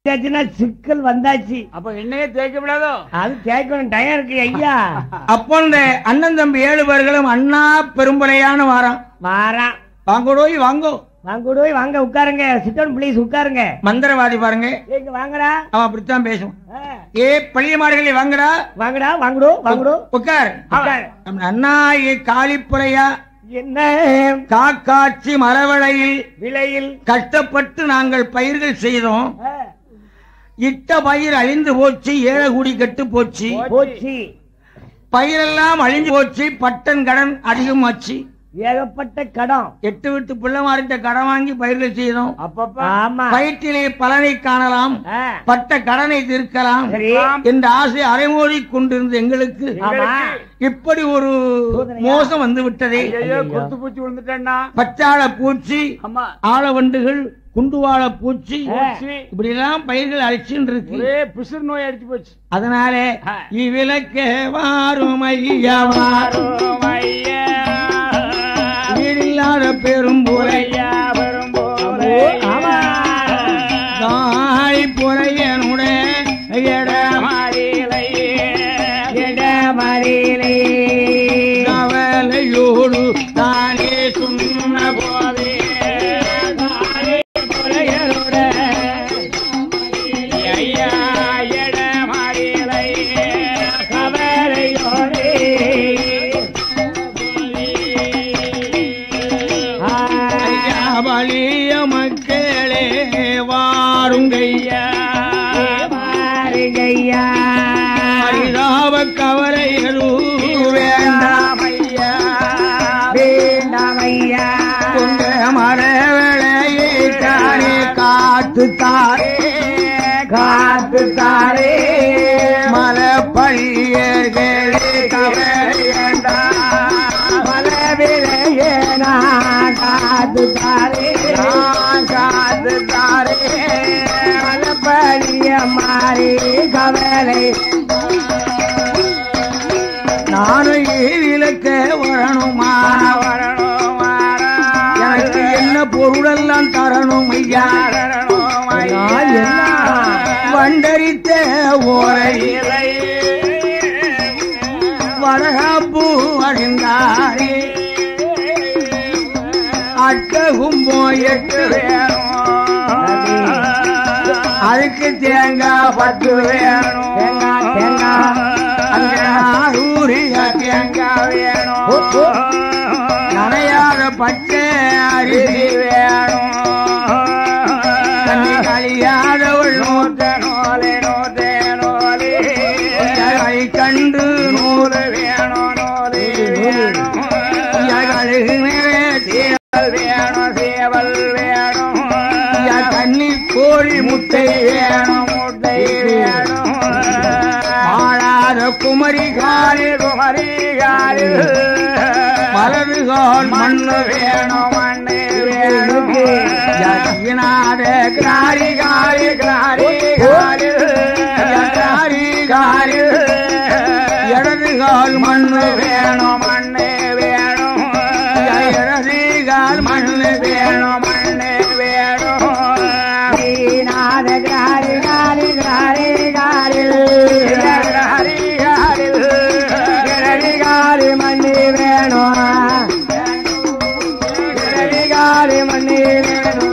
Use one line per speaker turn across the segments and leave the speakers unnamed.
தேய்ச்சாச்சுன்னா சிக்கல் வந்தாச்சு
அப்ப எண்ணெயே தேய்க்க விடாதோ
அது தேய்க்கணும் டயம் இருக்கு ஐயா
அப்போ இந்த அண்ணன் தம்பி ஏழு பேர்களும் அண்ணா பெரும்பலையான வாரம்
வாரான்
வாங்கோடோய் வாங்கோ
வாங்க போய் வாங்க உட்காருங்க சிட்டோன் ப்ளீஸ் உட்காருங்க
மந்திரவாதி பாருங்க
இங்க வாங்கடா
அவன் அப்படித்தான் பேசுவான்
ஆ,
ஏ பள்ளிய மாடுகளே வாங்கடா
வாங்கடா வாங்கடோ வாங்கடோ
உட்கார்
உட்காரு.
நம்ம அண்ணா ஏ காளிப்புறையா
என்ன
காக்காட்சி மரவளையில்
விலையில்
கஷ்டப்பட்டு நாங்கள் பயிர்கள் செய்தோம்
ஆ,
இட்ட பயிர் அழிந்து போச்சு ஏழகுடி கெட்டு போச்சு
போச்சு
பயிரெல்லாம் அழிஞ்சு போச்சு பட்டன் கடன் அதிகமாச்சு
ஏகப்பட்ட கடம்
எட்டு விட்டு பிள்ளைமார்கிட்ட கடன் வாங்கி பயிர்கள் செய்தோம்
அப்பப்பா
ஆமா
பயிற்றிலே பலனை காணலாம்
ஆ,
பட்ட கடனை தீர்க்கலாம்
சரி
என்ற ஆசை அரைமோதி கொண்டிருந்த எங்களுக்கு
ஆமா
இப்படி ஒரு
சோதனையா?
மோசம் வந்து விட்டதே
ஐயோ குத்து பூச்சி விழுந்துட்டேன்னா
பச்சாள பூச்சி
அம்மா
ஆளவண்டுகள் குண்டுவாழ பூச்சி
பூச்சி.
இப்படி எல்லாம் பயிர்கள் அழிச்சுன்னு இருக்கு
ஒரே பிசுறு நோய் அடிச்சு போச்சு
அதனால
ஆ.
இவ்விளக்கே வாரும் ஐயா வாரும் வீடில்லாத பெரும் புறையா
ஆமா
தாய் புறையனுடைய
இடமறியிலே
கவலையோடு தானே சொன்ன போதே ஐயா, வலிய மக்களே வாருங்கய்யா பரிதாப கவலை எதுவும் வேண்டாம் கொண்ட மரவளையை தானே காத்து தாரே
காத்து தாரே
மலப்பழியர்களே கவலையண்டா
மலவிலையே நான் காத்து தாரே
காத்து தாரே
மலப்பழிய மாறி கவலை
நானும் விளக்க வரணுமா எனக்கு என்ன பொருளெல்லாம் தரணும் ஐயா
நான் என்ன?
வண்டரித்த ஓரை வடகாப்பு அழிந்தாரே அட்டகும் போயிட்டு அதுக்கு தேங்காய் பத்து வேணும்
தேங்காய், தேங்காய்.
அங்க ஆரூரிக தேங்காய் வேணும் நனையாத பச்சை அரிசி வேணும் தண்ணி கழியாதவள் நூத்த நூலே நூத்தே நூலே கை கண்டு நூறு வேணும் நூலே வேணும் சேவல் வேணும் சேவல் வேணும் தண்ணி கோழி முட்டை வேணும் முட்டை வேணும் ஆளாத குமரி காலி குமரி காலி மலருகால் மண்ணு வேணும் மண்ணு வேணும் யக்கினாத கிராரி காரி கிராரி காரி கிராரி காரி இடதுகால் மண்ணு வேணும் மண்ணு வேணும் இடதுகால் மண்ணு வேணும் மண்ணு வேணும்
நாத காரி காரி காரி காரி
கிராரி காரி
கிரடி காரி மண்ணி வேணும் கிரடி காரி மண்ணி வேணும்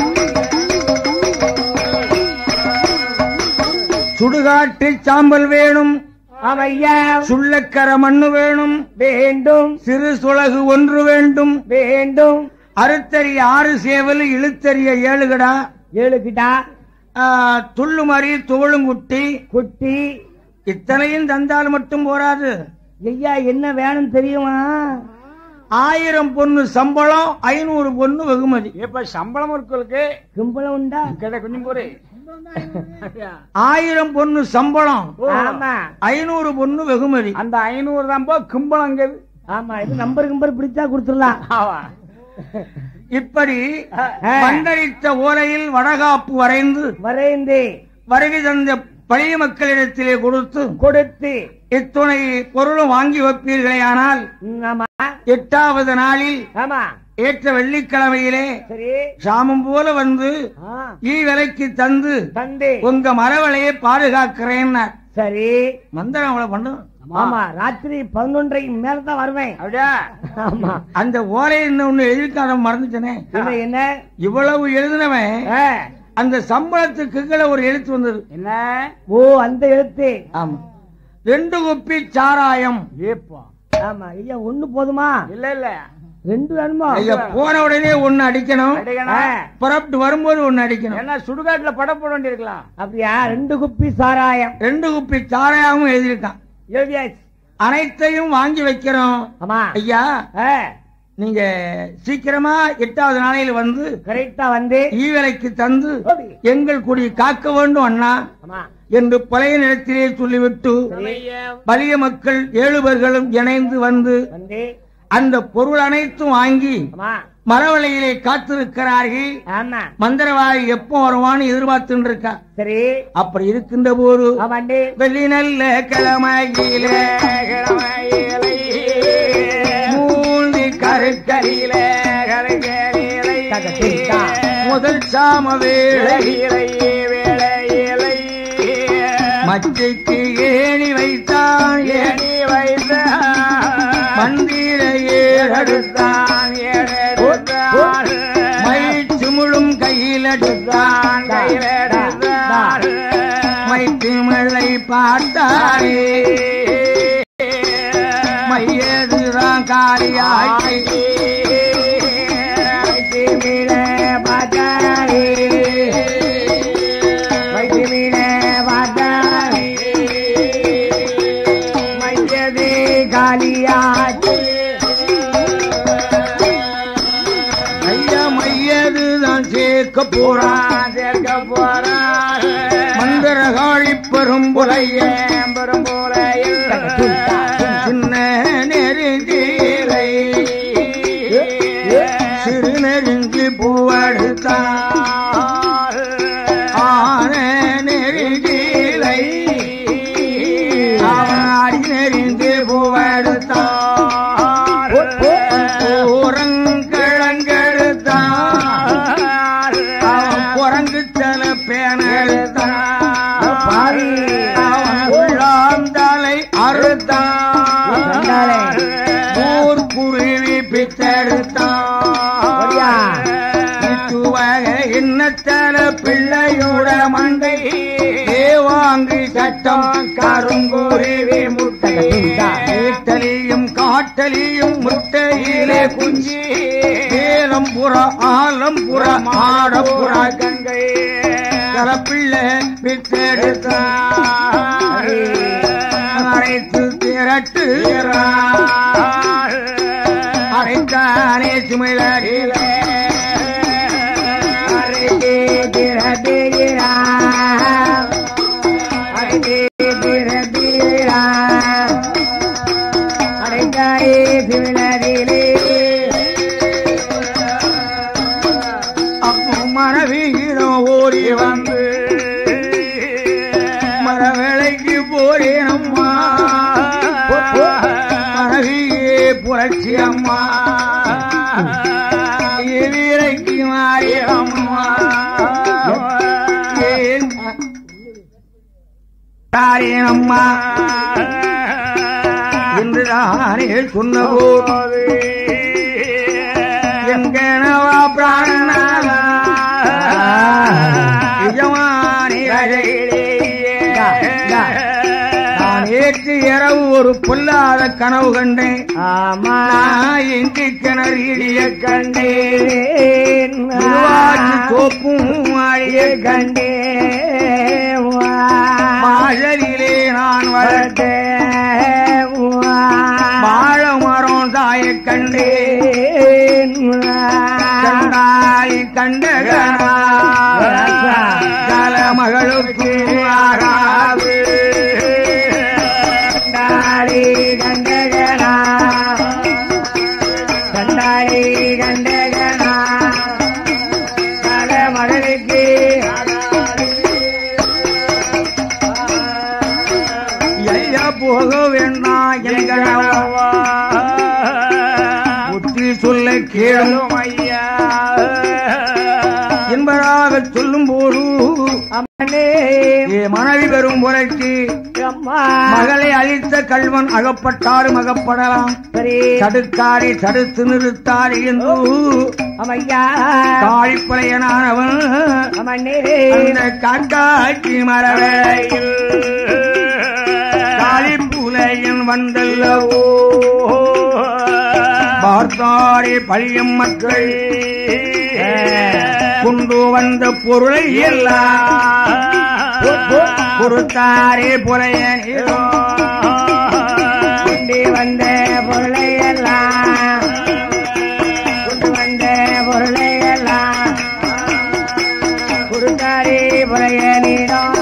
சுடுகாட்டு சாம்பல் வேணும்
அவையா
சுள்ளக்கர மண்ணு வேணும்
வேண்டும்
சிறு சுளகு ஒன்று வேண்டும்
வேண்டும்
அறுத்தறிய ஆறு சேவல் இழுத்தறிய ஏழுகடா
ஏழுகிட்டா
ஆ, துள்ளுமறி துவளுங்குட்டி
குட்டி
இத்தனையும் தந்தால் மட்டும் போராது
ஐயா என்ன வேணும் தெரியுமா
ஆயிரம் பொண்ணு சம்பளம் ஐநூறு பொண்ணு வெகுமதி
இப்ப சம்பளம் இருக்கு
கும்பலம் உண்டா
கேட்ட கொஞ்சம் போரு
ஆயிரம் பொண்ணு சம்பளம்
ஆமா
ஐநூறு பொண்ணு வெகுமதி
அந்த ஐநூறு தான் போ கும்பலம் அங்க
ஆமா இது நம்பர் கம்பர் பிடிச்சா கொடுத்துடலாம்
ஆமா
இப்படி
ஆ.
பண்டரித்த ஓலையில் வடகாப்பு வரைந்து
வரைந்து
வருகை தந்த பழைய மக்களிடத்திலே கொடுத்து
கொடுத்து
இத்துணை பொருளும் வாங்கி வைப்பீர்களே ஆனால்
ம், ஆமா
எட்டாவது நாளில்
ஆமா
ஏற்ற வெள்ளிக்கிழமையிலே
சரி
சாமம் போல வந்து
ஆ,
ஈ விலைக்கு தந்து
தந்து
உங்க மரவளையை பாதுகாக்கிறேன்
சரி
மந்திரம் அவளை பண்ணும்
ஆமா ராத்திரி பதினொன்றைக்கு மேலதான் வருவேன்
அப்படியா
ஆமா
அந்த ஓலை ஒண்ணு எழுதிக்காத மறந்துட்டனே
என்ன என்ன
இவ்வளவு எழுதினவன்
ஆ,
அந்த சம்பளத்துக்கு கீழே ஒரு எழுத்து வந்தது
என்ன
ஓ அந்த எழுத்து
ஆமா ரெண்டு குப்பி சாராயம்
ஏப்பா
ஆமா ஐயா ஒண்ணு போதுமா
இல்ல இல்ல
ரெண்டு வேணுமா
ஐயா போன உடனே ஒண்ணு அடிக்கணும்
அடிக்கணும்.
புறப்பட்டு வரும்போது ஒண்ணு அடிக்கணும்
என்ன சுடுகாட்டுல படம் போட வேண்டியிருக்கலாம்
அப்படியா ரெண்டு குப்பி சாராயம்
ரெண்டு குப்பி சாராயமும் எழுதியிருக்கான்
எழுதியாச்சு
அனைத்தையும் வாங்கி வைக்கிறோம்
ஆமா
ஐயா
ஆ,
நீங்க சீக்கிரமா எட்டாவது நாளையில வந்து
கரெக்டா வந்து
ஈவிலைக்கு தந்து
ஓடி.
எங்கள் குடி காக்க வேண்டும் அண்ணா
ஆமா
என்று பழைய நிலத்திலே சொல்லிவிட்டு பலிய மக்கள் ஏழு பேர்களும் இணைந்து வந்து
வந்து
அந்த பொருள் அனைத்தும் வாங்கி
ஆமா
மரவளையிலே காத்திருக்கிறார்கள்
ஆமா
மந்திரவாதி எப்போ வருவான்னு எதிர்பார்த்துட்டு இருக்கா
சரி
அப்படி இருக்கின்ற போது
ஆமாண்டி
வெள்ளி நல்ல கிழமையிலே மூந்தி கருக்கரியில
தகதித்தா.
முதல் சாம வேளை மச்சைக்கு ஏணி வைத்தான் ஏணி மந்திர ஏழெடுத்தான் மை சுமுழும் கையில் எடுத்தான் மை திமிழை பார்த்தாரே மையதுதான் காரியாய் ஐயா மையதுதான் சேர்க்க போறான்
சேர்க்க போறான்
மந்திரகாழி பெரும்புலைய
பெரும்போலையில்
சின்ன நெருங்கிலை சிறு நெருங்கி பூவெடுத்தான் ஆன நெருங்கிலை அவன் அடி நெருங்கி பூவெடுத்தான் ஊரங்கிழங்கெடுத்தான் அவன் குரங்கு செல பேனெடுத்தான்
பாவி.
அவன் உள்ளாம் தலை அறுத்தான் ஊர் குருவி
ஒடியா.
பித்தெடுத்தான் இன்னத்தல பிள்ளையோட மண்டை தேவாங்கி சட்டம் கருங்குருவி முட்டை வீட்டலியும் காட்டலியும் முட்டையிலே குஞ்சி ஏலம்புற ஆலம்புற ஆடப்புற கங்கை கலப்பிள்ளை பித்தெடுத்தான் அரைத்து திரட்டு அரைத்தானே சுமிழகிலே அப்போ மனைவியிடம் ஓடி வந்து மரவேளைக்கு போறேன் அம்மா மனைவியே புரட்சி அம்மா வீரைக்கு மாறி அம்மா ஏன் தாரேன் அம்மா என்று தானே சொன்னபோது எங்கனவா பிராணநாதா எஜமானி நான் ஏற்று இரவு ஒரு பொல்லாத கனவு கண்டேன்
ஆமா
நான் இங்கு கிணறிய
கண்டேன்
திருவாச்சி தோப்பும் அழிய
கண்டே
மாழலிலே நான் வளர்த்த வாழ மரம் தாய கண்டேன் கண்டாய் கண்டகனா மகளுக்கு ஆகாது
கண்டாடி கண்டகனா கண்டாடி கண்டகனா மகளுக்கு
போக வேண்டாம் என்கிறவா புத்தி சொல்ல கேளும்
ஐயா
என்பதாக சொல்லும் போது
அம்மனே
ஏ மனைவி பெறும் முறைக்கு
அம்மா
மகளை அழித்த கல்வன் அகப்பட்டாரும் அகப்படலாம்
சரி
தடுக்காரை தடுத்து நிறுத்தாரி என்று
அம்மையா
காழிப்பழையனானவன்
அம்மனே
அந்த காக்காட்சி மரவேளையில் காளிப்புலையன் வந்தல்லவோ பார்த்தாரே பழியும் மக்கள் கொண்டு வந்த பொருளை எல்லாம் பொறுத்தாரே புலையனோ
கொண்டு வந்த பொருளை எல்லாம் கொண்டு வந்த பொருளை எல்லாம் கொடுத்தாரே புறையனிடம்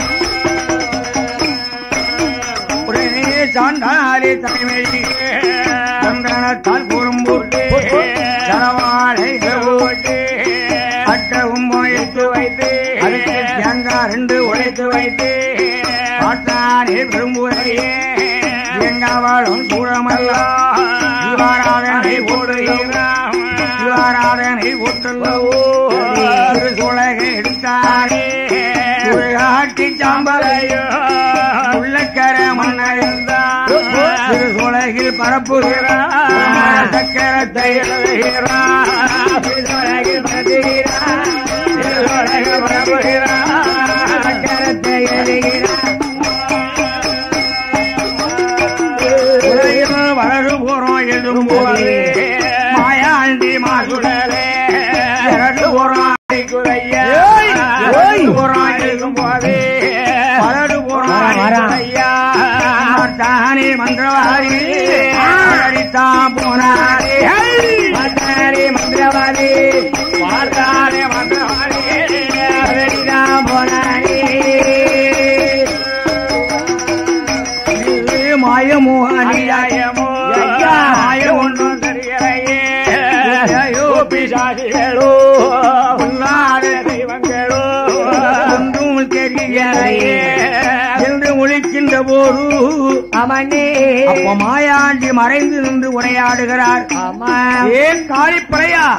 உடனே சாண்டாரே தலைமையிலே சந்தனத்தால் கூறும்போது சரவாழை போட்டு அட்டவும் வைத்து வைத்து அதுக்கு தேங்காய் ரெண்டு உடைத்து வைத்து ஆட்டானே விரும்புவதையே தேங்காவாளும் கூடமல்ல சிவாராதனை போடுகிறான் சிவாராதனை போட்டுள்ளவோ திரு சோழகை எடுத்தாரே சுழகாட்டி சாம்பலையோ உள்ளக்கர மன்னறிந்தான் திரு சோழகில் பரப்புகிறான் சக்கரத்தை எழுதுகிறான் திரு சோழகில் பரப்புகிறான் திரு சோழகில் பரப்புகிறான் சக்கரத்தை எழுதுகிறான் உலகில் வளரு போறோம் எழுதும் போது மாயாண்டி மாசுடலே இரண்டு போறோம் குறையா போறோம் எழுதும் போது வளரு போறோம் ஐயா தானே மந்திரவாதி அடித்தான் போனாரே
மன்னாரே மந்திரவாதி
பார்த்தாரே மந்திரவாதி
அவரிடம் போனாரே
மாயமோகனியாயமோ மாயம் ஒன்றும் தெரியலையே பிசாசிகளோ பொல்லாத தெய்வங்களோ ஒன்றும் தெரியலையே என்று ஒழிக்கின்ற போது
அமனே
அப்ப மாயாண்டி மறைந்து நின்று உரையாடுகிறார்
அம்மா
ஏன் காளிப்பறையா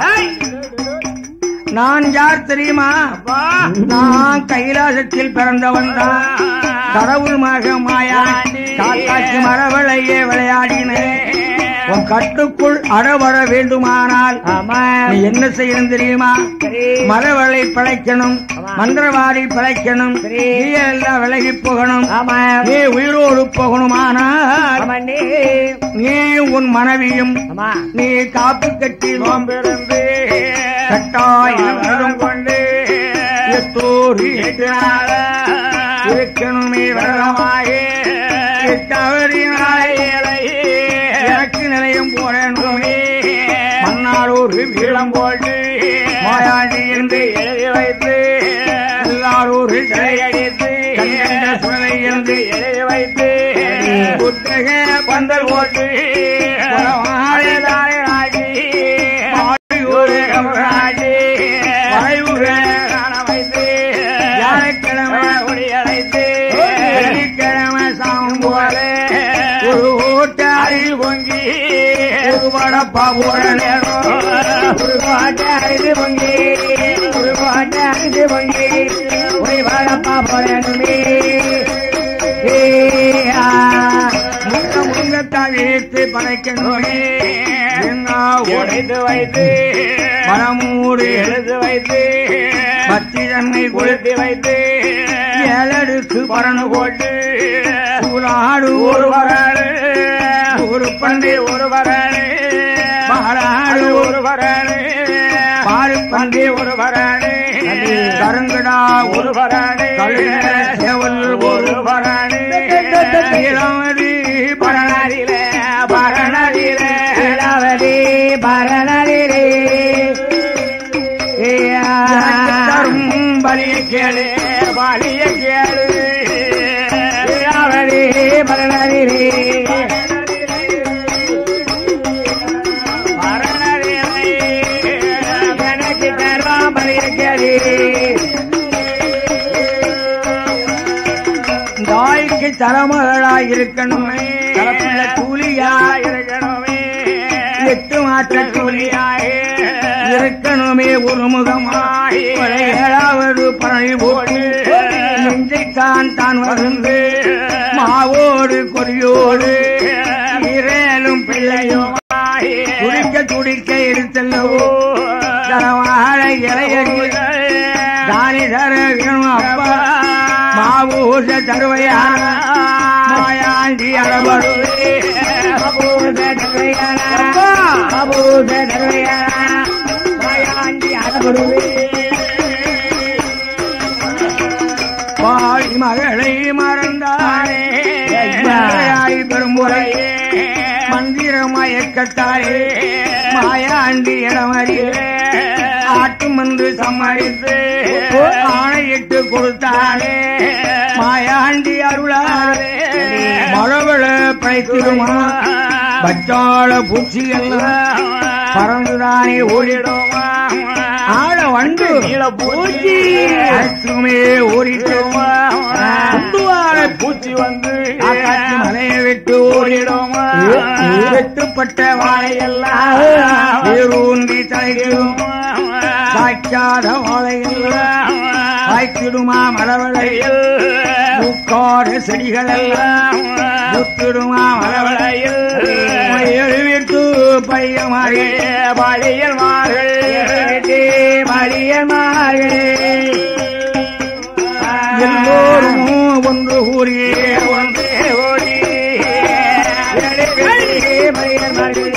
நான் யார் தெரியுமா நான் கைலாசத்தில் பிறந்தவன் தான் கடவுள் மக மாயா காக்காட்சி மரவளையே விளையாடினேன் உன் கட்டுக்குள் அறவர வேண்டுமானால்
ஆமா
நீ என்ன செய்யணும் தெரியுமா
சரி
மரவளை பிழைக்கணும் மந்திரவாதி பிழைக்கணும்
சரி.
நீ எல்லாம் விலகி போகணும்
ஆமா
நீ உயிரோடு போகணுமானால்
அமனே
நீ உன் மனைவியும்
அம்மா
நீ காப்பு கட்டி நோம்பிருந்து கட்டாயம் விரதம் கொண்டு எத்தோரு எட்டாக இருக்கணுமே விரதமாயே தவறினாலே எனக்கு நிலையம் போடணுமே மன்னாரூர் வீளம் போட்டு மாயாண்டி என்று எழுதி வைத்து எல்லாரூர் சிலையடித்து கண்கண்ட சுடலை என்று எழுதி வைத்து புத்தக பந்தல் போட்டு மாலைதானே ராஜி மாலையூரே கமராஜி வாயுரே காண வைத்து வியாழக்கிழமை ஒளியடைத்து வெள்ளிக்கிழமை சாமம் போல ஒரு ஓட்டாரி பொங்கி ஒரு படப்பா போற நேரம்
ஒரு பாட்டு அழுது பொங்கி ஒரு பாட்டு அழுது பொங்கி ஒரு வாழப்பா போறணுமே ஏ ஆ
முங்க முங்கத்தான் இழுத்து படைக்கணுமே உடைத்து வைத்து மரமூடு எழுது வைத்து பத்தி தன்னை கொளுத்தி வைத்து ஏழடுக்கு பரணு போட்டு சூலாடு ஒரு வராடு ஒரு பண்டி ஒரு வராடு பாலாடு ஒரு வராடு பாரு பண்டி ஒரு வராடு கருங்கடா ஒரு வராடு செவல் ஒரு வராடு இளமதி பரணரிலே பரணரிலே
ஏழாவதி பரணரிலே ஏ ஆ
தரும் பலிய கேளு பலிய கேளு
ஏழாவதி பரணரிலே எனக்கு தர்வா பலிய கேளு
நீ தலைமகளாய் இருக்கணுமே தலைப்புள்ள கூலியாய்
இருக்கணுமே
எட்டு மாற்ற கூலியாய் இருக்கணுமே ஒரு முகமாய் ஏழாவது பழனி போட்டு நெஞ்சைத்தான் தான் வந்து மாவோடு கொடியோடு இரேலும் பிள்ளையும் துடிக்க துடிக்க எடுத்தல்லவோ தரவாழ இளையறி தானி தர வேணும் அப்பா மாவூச தருவையான மாயாண்டி அளவருவே
அபூத தருவையான அபூத தருவையான மாயாண்டி அழகுருவே
பாடி மகளை மறந்தாரே மலையாய் பெருமுறையே மந்திர மயக்கத்தாரே மாயாண்டி இடமறியே ஆட்டு மந்து சம்மதித்து ஆணையிட்டு கொடுத்தாரே மாயாண்டி அருளாரே மழவள படைத்திடுமா பச்சாள பூச்சி எல்லாம் பறந்துதானே ஓடிடுமா ஆழ வண்டு பூச்சி அச்சுமே ஓடிடுமா குண்டுவாழ பூச்சி வந்து ஆகாட்சி மலையை விட்டு ஓடிடுமா வெட்டுப்பட்ட வாழையெல்லாம் வேரூன்றி தலையிடும் காய்க்காத வாழையெல்லாம் காய்ச்சிடுமா மலவளையில் பூக்காடு செடிகள் எல்லாம் முத்திடுமா மலவளையில் எழுவிட்டு பையமாறே பழையல் மார்கள் பழையல் மார்களே எல்லோரும் ஒன்று கூறியே ஒன்றே ஓடி பழையல் மார்கள்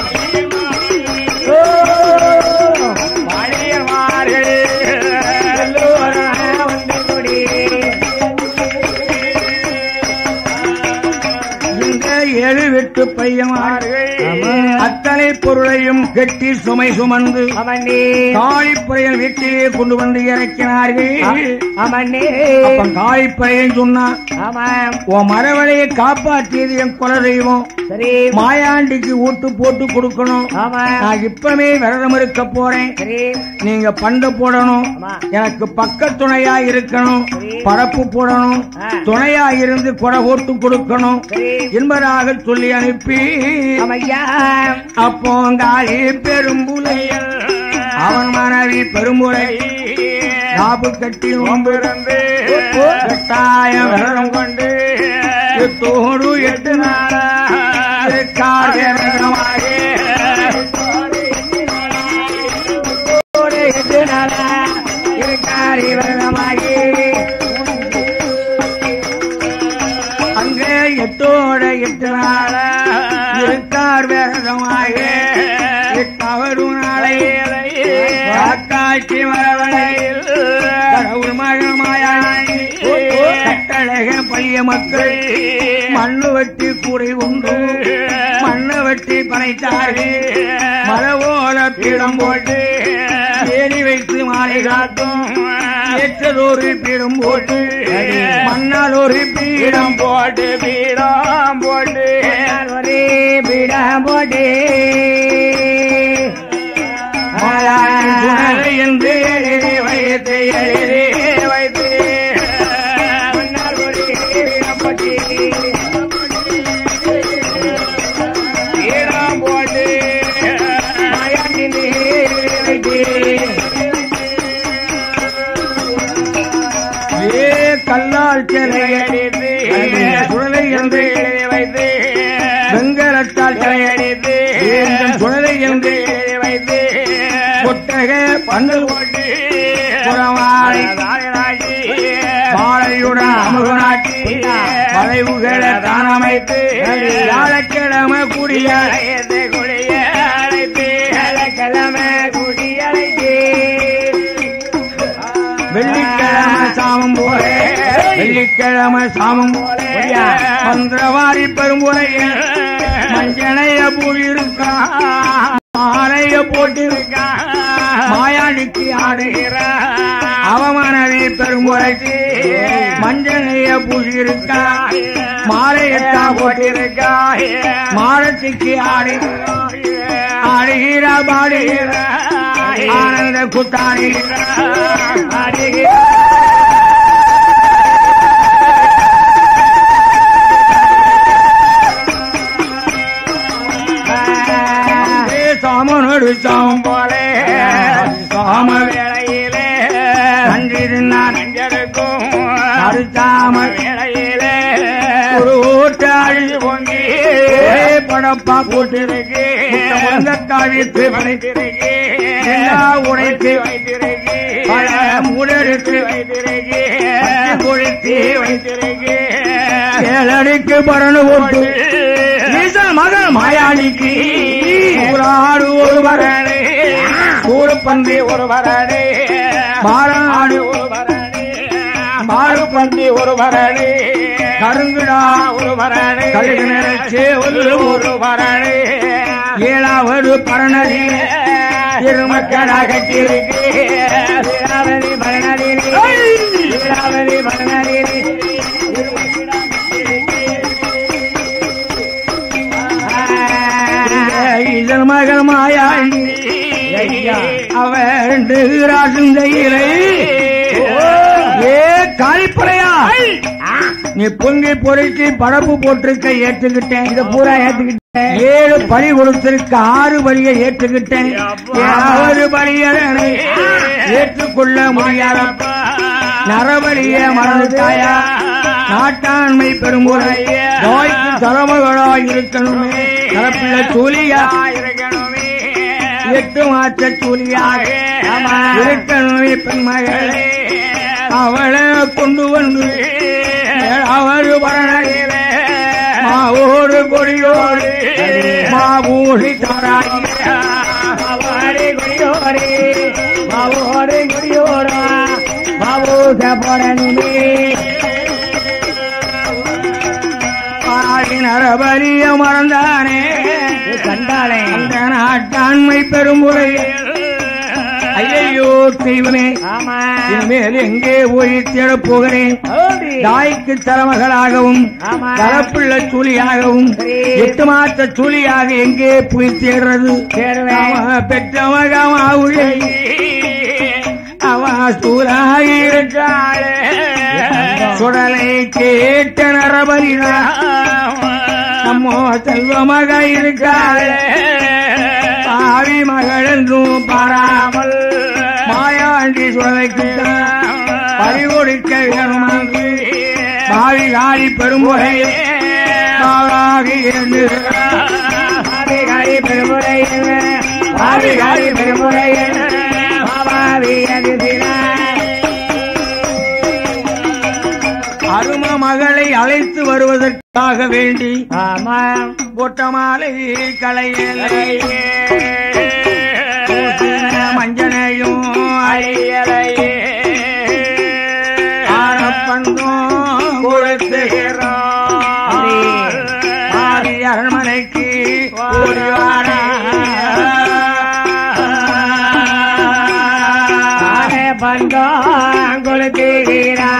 பழையல் மார்கள் எல்லோரும் ஒன்று கூடி இந்த ஏழு வெட்டு பையமார்கள் அத்தனை பொருளையும் கெட்டி சுமை சுமந்து
அமண்ணே
காளிப்பறையன் வீட்டிலே கொண்டு வந்து இறக்கினார்கள்
அமண்ணே
அப்ப காளிப்பறையன் சொன்னான்
ஆமாம்
உன் மரவழையை காப்பாற்றியது என் குல தெய்வம்
சரி
மாயாண்டிக்கு ஊட்டு போட்டு கொடுக்கணும்
ஆமா
நான் இப்பவே விரதம் இருக்க போறேன்
சரி
நீங்க பண்டு போடணும்
ஆமா.
எனக்கு பக்க துணையா இருக்கணும்
சரி.
பரப்பு போடணும்
ஆ.
துணையா இருந்து குறை போட்டு கொடுக்கணும்
சரி
என்பதாக சொல்லி அனுப்பி
ஆமையா
அப்போ காளி பெரும்புலையல் அவன் மனைவி பெருமுறை காப்பு கட்டி நோம்பிருந்து கட்டாயம் விரதம் கொண்டு எட்டோடு எட்டு நாளா இருக்கார் விரதமாக
எட்டு நாளா இருக்காரி விரதமாகி
அங்கே எட்டோட எட்டு நாளா இருக்கார் விரதமாக எட்டவரு நாளை காக்காட்சி மரவணையில் கடவுள் மகமாயாண்டி கட்டழக பைய மக்கள் மண்ணு வெட்டி கூடை உண்டு மண்ணு வெட்டி பனைத்தார்கள் மரவோல பீடம் போட்டு ஏறி வைத்து மாலை காட்டும் ஏற்றதொரு பீடம் போட்டு மண்ணால் ஒரு பீடம் போட்டு பீடம் போட்டு
ஒரே பீடம் போட்டே
மாயாண்டி சுடலை என்று எழுதி வைத்து எழுதி வைத்து
முன்னால் ஒரே பீடம் போட்டே
பீடம் போட்டு
மாயாண்டி வைத்தே
ஏ கல்லால் சிலையடித்து சுடலை என்று எழுதி வைத்து வெங்கலத்தால் சிலையடித்து சுடலை என்று எழுதி வைத்து கொட்டக பந்தல் போட்டு புறவாழை வாழையுடன் அமுகனாட்டி வளைவுகளை தான் அமைத்து வியாழக்கிழமை குடிய குடிய அழைத்து
கிழமை குடி அழைத்தே
வெள்ளிக்கிழமை சாமம் போல வெள்ளிக்கிழமை சாமம் போல மந்திரவாரி பெரும்புலைய மஞ்சளைய பூவிருக்கா மாலைய போட்டிருக்கா மாயாண்டிக்கு ஆடுகிற அவமனவி பெரும்புரைக்கு மஞ்சளைய பூசியிருக்கா மாலையத்தா போட்டிருக்கா மாலத்துக்கு ஆடி ஆடுகிற பாடுகிற ஆனந்த குத்தாடுகிற ஆடுகிற ஒரு சாமம்
போலே
சாம
வேளையிலே
கண்டிருந்தான்
நெஞ்சருக்கும்
அருச்சாம
வேளையிலே
ஒரு ஓட்டு அழிஞ்சு
பொங்கி
ஒரே படப்பா போட்டிருக்கு வந்த காவியத்து
வைத்திருக்கே
எல்லா உடைத்து
வைத்திருக்கே
பல மூடெடுத்து
வைத்திருக்கே
கொழுத்தி
வைத்திருக்கே
ஏழடிக்கு பரணு போட்டு ஈசன் மகன் மாயாணிக்கு ஊராடு ஒரு வரனே கூறுப்பந்தி
ஒரு வரணே
மாறாடு
ஒரு வரணே
மாறு
பந்தி ஒரு வரணே
கருங்குடா
ஒரு வரணே
கழுகு நினைச்சே ஒரு
ஒரு வரணே
ஏழாவது பரணதியில திருமக்கடா கட்டியிருக்கு
வீராவதி மரணதினி வீராவதி மரணதினி
இதழ் மகள் மாயாண்டி அவன் ரெண்டு ராசுந்தையிலே ஏ காலிப்பறையா நீ பொங்கி பொறுக்கி படப்பு போட்டிருக்க ஏற்றுக்கிட்டேன் இத பூரா ஏற்றுக்கிட்டேன் ஏழு பலி கொடுத்திருக்க ஆறு பலியை ஏற்றுக்கிட்டேன் ஏழாவது பலியதனை ஏற்றுக்கொள்ள முடியாதப்பா நரபலிய மறந்துட்டாயா நாட்டாண்மை பெருமுறை நோய்க்கு தலைமகளாய் இருக்கணுமே நரப்பிள்ள சூலியா
இருக்கணுமே
எட்டு மாற்ற சூலியாக இருக்கணுமே பெண்மகளே அவளை கொண்டு வந்து ஏழாவது பரணகில மாவோடு கொடியோடு மாவூசி தாராய்
மாவாடி குடியோரே மாவோடு குடியோரா மாவூச போடணுமே
பாடி நரபலிய மறந்தானே
கண்டாளே
அந்த நாட்டாண்மை பெருமுறை ஐயோ தெய்வமே
ஆமா
இனிமேல் எங்கே போய் தேடப் போகிறேன்
ஓடி.
தாய்க்கு தலைமகளாகவும்
ஆமா.
தரப்புள்ள சூழியாகவும்
சரி.
எட்டு மாத்த சூழியாக எங்கே போய் தேடுறது
தேடுவேன்.
அவன் பெற்ற மகமாவுளை அவன் சூறாகி இருக்காளே சுடலை கேட்ட நரபலினா நம்மோ செல்வ மக இருக்காளே பாவி மகள் என்றும் பாராமல் மாயாண்டி சுடலைக்கு பறி கொடுக்க வேணுமாங்கு பாவி காளி பெருமுறையே பாவாகி இருந்து
பாவிகாரி பெருமுறையில் பாவிகாரி பெருமுறையில் பாபாவி அதிசினார்
அரும மகளை அழைத்து வருவதற்காக வேண்டி
ஆமா
பொட்ட மாலை களையலை மஞ்சனையும்
ஐயலையே
ஆரப்பண்டும் கொடுத்துகிறோம் ஆதி அரண்மனைக்கு ஓடி வாரா.
ஆரே பந்தம் கொளுத்துகிறா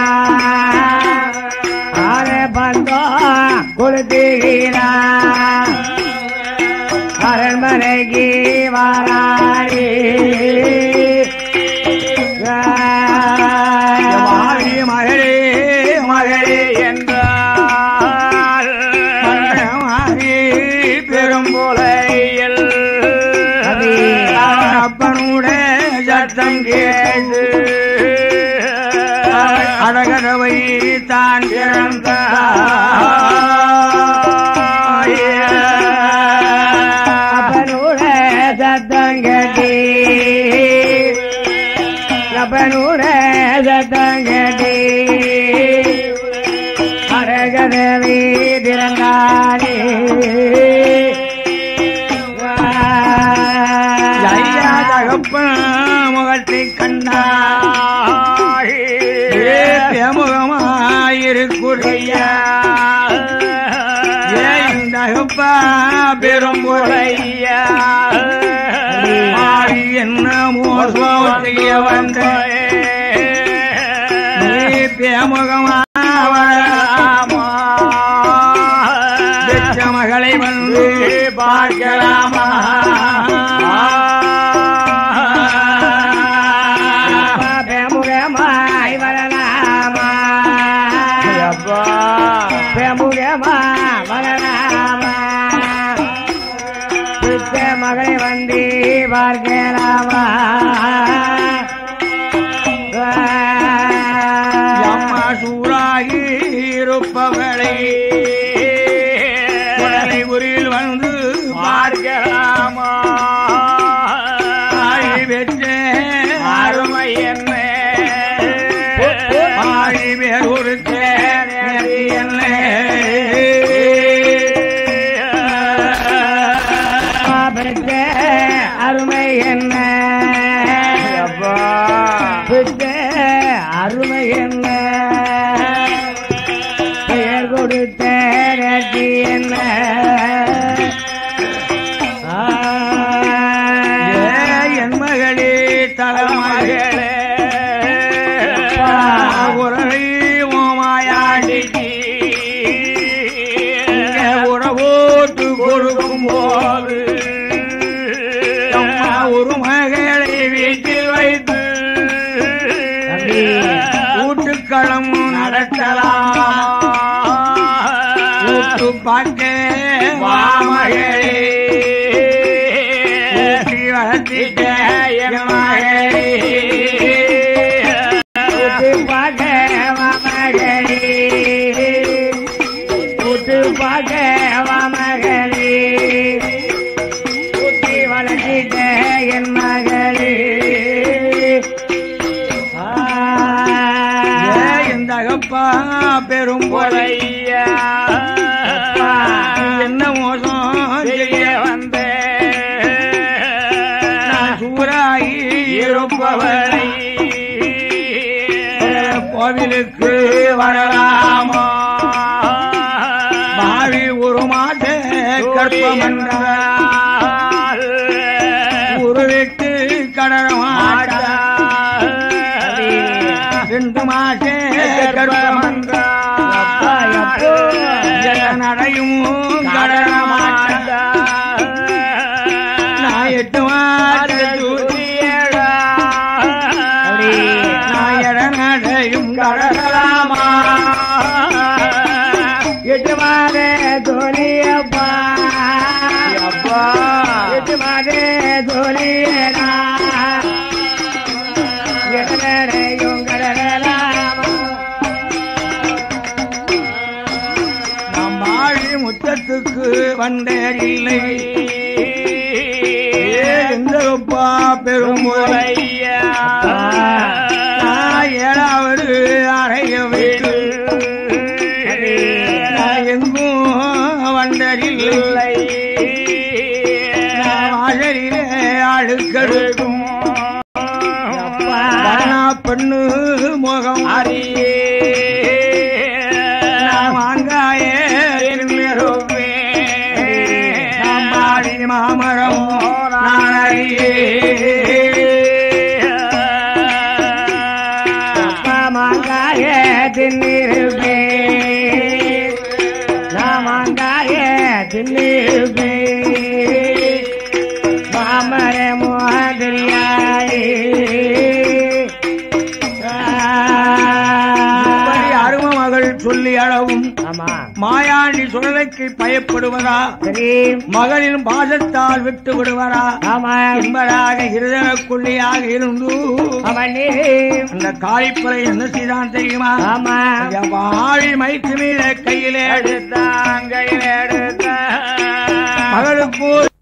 ஆரே பந்தம் கொளுத்துகிறா அரண்மனைக்கு வாராடி
மாறி மகளே மகளே என்றால் மாறி பெரும்புலையில் அப்பனுடைய சத்தம் கேட்டு அழகதவை தான் திறந்தாய்.
அப்பனூட சத்தம் கட்டி அப்பனூட சத்தம் கட்டி அரகதவி திறந்தானே
ஐயா தகப்பன் முகத்தை கண்டாய் முகமாயிருக்குறையா ஏன் தகப்பா பெரும்புறையா ஆடி என்ன மோசம் செய்ய வந்த நீ பேமுகமா வரலாமா பெற்ற மகளை வந்து பார்க்கலாமா
பிரமுகமாய் வரலாமா பிரமுகமா வரலாமா பித்த மகளை வந்து பார்க்கலாமா
அம்மா சூறாகி இருப்பவளை குழலை உரில் வந்து
பார்க்கலாமா
ஆழி பெற்ற
அருமை என்ன
ஆழி பேர் ஒரு என்ன
பெற்ற அருமை என்ன
அப்பா
பெற்ற அருமை என்ன பெயர் கொடுத்த ரட்டி என்ன ஆ.
ஏ என் மகளே தலைமகளே உறவை ஓமாயாண்டிக்கு இங்கே உறவோட்டு கொடுக்கும் போது அம்மா ஒரு மகளை வீட்டில் வைத்து
தம்பி.
ஊட்டுக்களம் நடத்தலாம் ஊட்டு பார்க்க வாமகளே ஊட்டி வளர்த்திட்ட என் மகளே
கூட்டு பார்க்க வாமகளே கூட்டு பார்க்க வாமகளே கூட்டி வளர்த்திட்ட என் மகளே ஆ.
ஏ இந்த அகப்பா பெரும் போலை
பொறையா
என்ன மோசம் செய்ய
செய்ய வந்தே
நான் சூறாகி இருப்பவளை கோவிலுக்கு வரலாமா பாவி ஒரு மாத கற்பமன்றால் உருவிட்டு கடனமாட்டா ரெண்டு மாச
அப்பா, எப்போ?
நடையும் கடனமாட்டா நான் எட்டு மாத தூத்தியடா நாயட நடையும் கடலாமா
எட்டு மாத தோழியப்பா
அப்பா.
எட்டு மாத தோழியடா எட்டரையும் கடலாமா
நாம் வாழி முத்தத்துக்கு வந்தேரில்லை எந்தப்பா பெருமுறை நான் ஏழாவது அறைய வைத்து நான் எங்கும் வந்தரில்லை நான் வாழறிலே அழுக்கெடுக்கும் வரணா பெண்ணு முகம் அறியே நான் வாங்காயே நான் மாடி மாமரம் நான் அறியே
அப்பா மாங்காய தின்னிருப்பே நான் மாங்காய தின்னிருப்பே மாமர மோதிரியாயே
இப்படி அரும மகள் சொல்லி அளவும்
ஆமா
மாயாண்டி சுழலைக்கு பயப்படுவதா
சரி
மகளின் பாசத்தால் விட்டு விடுவரா
ஆமா
என்பதாக இருதயக்குள்ளியாக இருந்து
அவன் நீ
அந்த காளிப்பறை என்ன செய்தான் தெரியுமா
ஆமா
என் வாழி மைத்து மீத கையிலே
எடுத்தாங்க எடுத்த
மகளுக்கு